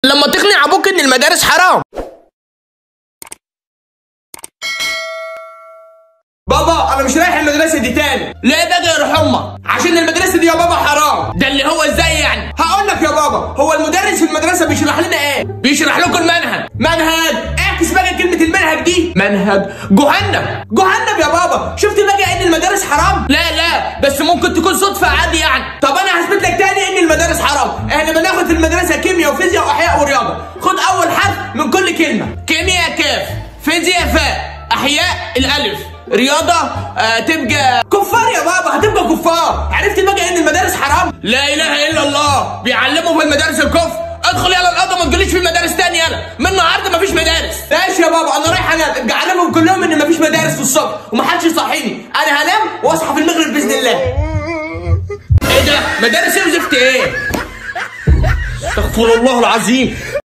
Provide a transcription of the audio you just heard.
لما تقنع ابوك ان المدارس حرام بابا انا مش رايح المدرسه دي تاني ليه بقى يا روح امك عشان المدرسه دي يا بابا حرام ده اللي هو ازاي يعني هقول لك يا بابا هو المدرس في المدرسه بيشرح لنا ايه بيشرح لكم المنهج منهج اعكس بقى كلمه المنهج دي منهج جهنم جهنم يا بابا شفت بقى ان المدارس حرام لا لا بس ممكن تكون صدفه عادي يعني طب انا هثبت لك تاني ان المدارس حرام احنا بناخد في المدرسه كيمياء وفيزياء واحياء ورياضه خد اول حرف من كل كلمه كيمياء كاف فيزياء فاء احياء الالف رياضه آه تبقى كفار يا بابا هتبقى كفار عرفت بقى ان المدارس حرام لا اله الا الله بيعلموا في المدارس الكفر ادخل يلا الارض ما تقوليش في مدارس تانية يلا من النهارده مفيش مدارس ماشي يا بابا انا رايح انام ابقى علمهم كلهم ان مفيش مدارس في الصبح ومحدش يصحيني انا هنام واصحى في المغرب باذن الله ايه ده مدارس ايه وزفت ايه استغفر الله العظيم